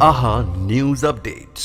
ആഹാ news updates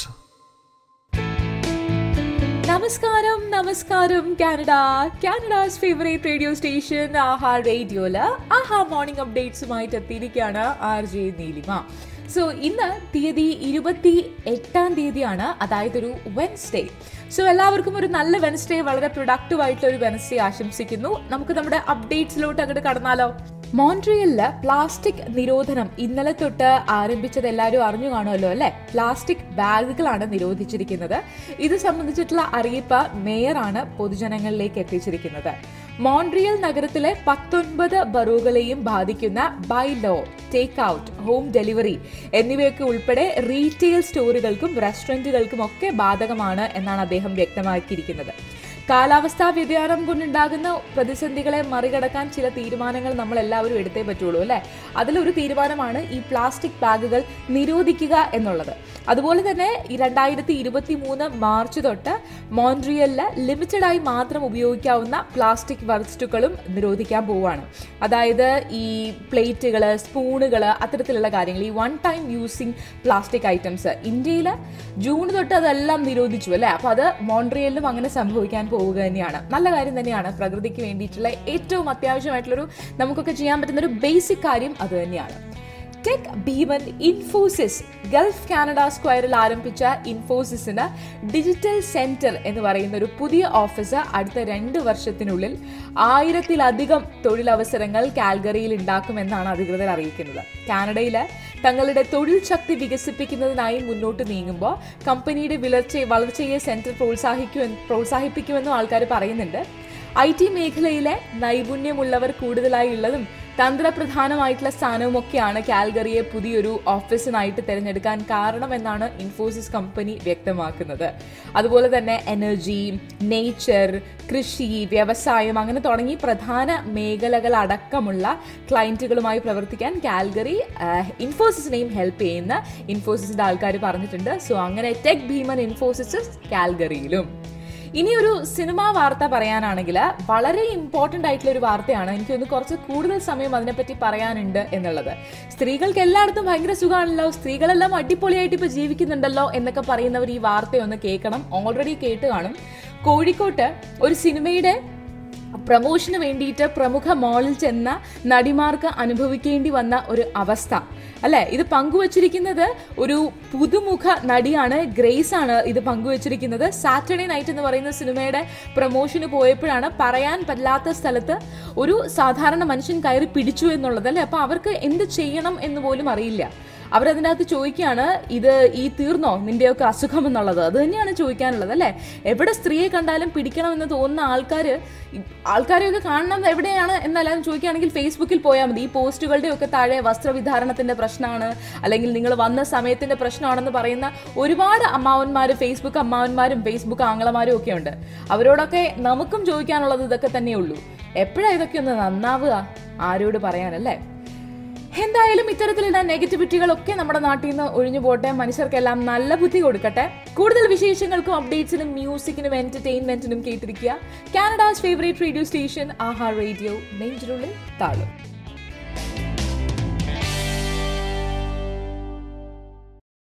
നമസ്കാരം നമസ്കാരം Canada Canada's favourite radio station Aaha റേഡിയോയില് ആഹാ മോർണിംഗ് അപ്ഡേറ്റ്സുമായിട്ട് എത്തിയിരിക്കുകയാണ് ആർ ജെ നീലിമ സോ ഇന്ന് തീയതി ഇരുപത്തി എട്ടാം തീയതിയാണ് അതായത് ഒരു വെൻസ്ഡേ സോ എല്ലാവർക്കും ഒരു നല്ല വെൻസ്ഡേ വളരെ പ്രൊഡക്റ്റീവ് ആയിട്ടുള്ള ഒരു വെൻസ്ഡേ ആശംസിക്കുന്നു നമുക്ക് നമ്മുടെ അപ്ഡേറ്റ്സിലോട്ട് അങ്ങോട്ട് കടന്നാലോ മോൺട്രിയലില് പ്ലാസ്റ്റിക് നിരോധനം ഇന്നലെ തൊട്ട് ആരംഭിച്ചത് എല്ലാവരും അറിഞ്ഞു കാണുമല്ലോ അല്ലെ പ്ലാസ്റ്റിക് ബാഗുകളാണ് നിരോധിച്ചിരിക്കുന്നത് ഇത് സംബന്ധിച്ചിട്ടുള്ള അറിയിപ്പ് മേയറാണ് പൊതുജനങ്ങളിലേക്ക് എത്തിച്ചിരിക്കുന്നത് മോൺട്രിയൽ നഗരത്തിലെ പത്തൊൻപത് ബറോകളെയും ബാധിക്കുന്ന by law take out home delivery എന്നിവയൊക്കെ ഉൾപ്പെടെ റീറ്റെയിൽ സ്റ്റോറുകൾക്കും റെസ്റ്റോറൻറ്റുകൾക്കും ഒക്കെ ബാധകമാണ് എന്നാണ് അദ്ദേഹം വ്യക്തമാക്കിയിരിക്കുന്നത് കാലാവസ്ഥാ വ്യതിയാനം കൊണ്ടുണ്ടാകുന്ന പ്രതിസന്ധികളെ മറികടക്കാൻ ചില തീരുമാനങ്ങൾ നമ്മൾ എല്ലാവരും എടുത്തേ പറ്റുള്ളൂ അല്ലേ അതിലൊരു തീരുമാനമാണ് ഈ പ്ലാസ്റ്റിക് ബാഗുകൾ നിരോധിക്കുക എന്നുള്ളത് അതുപോലെ തന്നെ ഈ രണ്ടായിരത്തി ഇരുപത്തി മൂന്ന് മാർച്ച് തൊട്ട് മോൺട്രിയലില് ലിമിറ്റഡ് ആയി മാത്രം ഉപയോഗിക്കാവുന്ന പ്ലാസ്റ്റിക് വസ്തുക്കളും നിരോധിക്കാൻ പോവുകയാണ് അതായത് ഈ പ്ലേറ്റുകൾ സ്പൂണുകൾ അത്തരത്തിലുള്ള കാര്യങ്ങൾ ഈ one time using plastic items ഇന്ത്യയിൽ ജൂൺ തൊട്ട് അതെല്ലാം നിരോധിച്ചു അല്ലേ അപ്പോൾ അത് മോൺട്രിയലിലും അങ്ങനെ സംഭവിക്കാൻ പോവുക തന്നെയാണ് നല്ല കാര്യം തന്നെയാണ് പ്രകൃതിക്ക് വേണ്ടിയിട്ടുള്ള ഏറ്റവും അത്യാവശ്യമായിട്ടുള്ളൊരു നമുക്കൊക്കെ ചെയ്യാൻ പറ്റുന്ന ഒരു ബേസിക് കാര്യം അത് തന്നെയാണ് ടെക് ഭീമൻ ഇൻഫോസിസ് ഗൾഫ് കാനഡ സ്ക്വയറിൽ ആരംഭിച്ച ഇൻഫോസിസിന് ഡിജിറ്റൽ സെന്റർ എന്ന് പറയുന്ന ഒരു പുതിയ ഓഫീസ് അടുത്ത രണ്ട് വർഷത്തിനുള്ളിൽ ആയിരത്തിലധികം തൊഴിലവസരങ്ങൾ കാൽഗറിയിൽ ഉണ്ടാക്കുമെന്നാണ് അധികൃതർ അറിയിക്കുന്നത് കാനഡയിൽ തങ്ങളുടെ തൊഴിൽ ശക്തി വികസിപ്പിക്കുന്നതിനായി മുന്നോട്ട് നീങ്ങുമ്പോൾ കമ്പനിയുടെ വിളർച്ച വളർച്ചയെ സെന്റർ പ്രോത്സാഹിക്കു പ്രോത്സാഹിപ്പിക്കുമെന്നും ആൾക്കാർ പറയുന്നുണ്ട് ഐ ടി മേഖലയിലെ നൈപുണ്യമുള്ളവർ കൂടുതലായി ഉള്ളതും തന്ത്രപ്രധാനമായിട്ടുള്ള സ്ഥാനവുമൊക്കെയാണ് കാൽഗറിയെ പുതിയൊരു ഓഫീസിനായിട്ട് തിരഞ്ഞെടുക്കാൻ കാരണമെന്നാണ് ഇൻഫോസിസ് കമ്പനി വ്യക്തമാക്കുന്നത് അതുപോലെ തന്നെ എനർജി നേച്ചർ കൃഷി വ്യവസായം അങ്ങനെ തുടങ്ങി പ്രധാന മേഖലകളടക്കമുള്ള ക്ലയൻറ്റുകളുമായി പ്രവർത്തിക്കാൻ കാൽഗറി ഇൻഫോസിസിനെയും ഹെൽപ്പ് ചെയ്യുന്ന ഇൻഫോസിസിന്റെ ആൾക്കാർ പറഞ്ഞിട്ടുണ്ട് സോ അങ്ങനെ ടെക് ഭീമൻ ഇൻഫോസിസ് കാൽഗറിയിലും ഇനി ഒരു സിനിമാ വാർത്ത പറയാനാണെങ്കിൽ വളരെ ഇമ്പോർട്ടൻ്റ് ആയിട്ടുള്ള ഒരു വാർത്തയാണ് എനിക്കൊന്ന് കുറച്ച് കൂടുതൽ സമയം അതിനെപ്പറ്റി പറയാനുണ്ട് എന്നുള്ളത് സ്ത്രീകൾക്ക് എല്ലായിടത്തും ഭയങ്കര സുഖമാണല്ലോ സ്ത്രീകളെല്ലാം അടിപൊളിയായിട്ട് ഇപ്പോൾ ജീവിക്കുന്നുണ്ടല്ലോ എന്നൊക്കെ പറയുന്നവർ ഈ വാർത്തയൊന്ന് കേൾക്കണം ഓൾറെഡി കേട്ട് കാണും കോഴിക്കോട്ട് ഒരു സിനിമയുടെ പ്രമോഷന് വേണ്ടിയിട്ട് പ്രമുഖ മോളിൽ ചെന്ന നടിമാർക്ക് അനുഭവിക്കേണ്ടി വന്ന ഒരു അവസ്ഥ അല്ലെ ഇത് പങ്കുവച്ചിരിക്കുന്നത് ഒരു പുതുമുഖ നടിയാണ് ഗ്രേസ് ആണ് ഇത് പങ്കുവച്ചിരിക്കുന്നത് സാറ്റർഡേ നൈറ്റ് എന്ന് പറയുന്ന സിനിമയുടെ പ്രമോഷന് പോയപ്പോഴാണ് പറയാൻ പറ്റാത്ത സ്ഥലത്ത് ഒരു സാധാരണ മനുഷ്യൻ കയറി പിടിച്ചു എന്നുള്ളത് അല്ലെ അപ്പൊ അവർക്ക് എന്ത് ചെയ്യണം എന്ന് പോലും അറിയില്ല അവരതിൻ്റെ അകത്ത് ചോദിക്കുകയാണ് ഇത് ഈ തീർന്നോ നിന്റെയൊക്കെ അസുഖം എന്നുള്ളത് അത് തന്നെയാണ് ചോദിക്കാനുള്ളത് അല്ലേ എവിടെ സ്ത്രീയെ കണ്ടാലും പിടിക്കണമെന്ന് തോന്നുന്ന ആൾക്കാർ ആൾക്കാരെയൊക്കെ കാണണം എവിടെയാണ് എന്നെല്ലാം ചോദിക്കുകയാണെങ്കിൽ ഫേസ്ബുക്കിൽ പോയാൽ മതി ഈ പോസ്റ്റുകളുടെ ഒക്കെ താഴെ വസ്ത്രവിധാരണത്തിന്റെ പ്രശ്നമാണ് അല്ലെങ്കിൽ നിങ്ങൾ വന്ന സമയത്തിന്റെ പ്രശ്നമാണെന്ന് പറയുന്ന ഒരുപാട് അമ്മാവന്മാർ ഫേസ്ബുക്ക് അമ്മാവന്മാരും ഫേസ്ബുക്ക് ആങ്ങളമാരും ഒക്കെ ഉണ്ട് അവരോടൊക്കെ നമുക്കും ചോദിക്കാനുള്ളത് ഇതൊക്കെ തന്നെയുള്ളൂ എപ്പോഴാണ് ഇതൊക്കെ ഒന്ന് നന്നാവുക ആരോട് പറയാനല്ലേ എന്തായാലും ഇത്തരത്തിലുള്ള നെഗറ്റിവിറ്റികളൊക്കെ നമ്മുടെ നാട്ടിൽ നിന്ന് ഒഴിഞ്ഞു പോട്ടെ മനുഷ്യർക്കെല്ലാം നല്ല ബുദ്ധി കൊടുക്കട്ടെ കൂടുതൽ വിശേഷങ്ങൾക്കും അപ്ഡേറ്റ്സിനും മ്യൂസിക്കിനും എന്റർടൈൻമെന്റിനും കേട്ടിരിക്കുക Canada's favourite radio station Aaha radio നെഞ്ചിനുള്ളിൽ താളും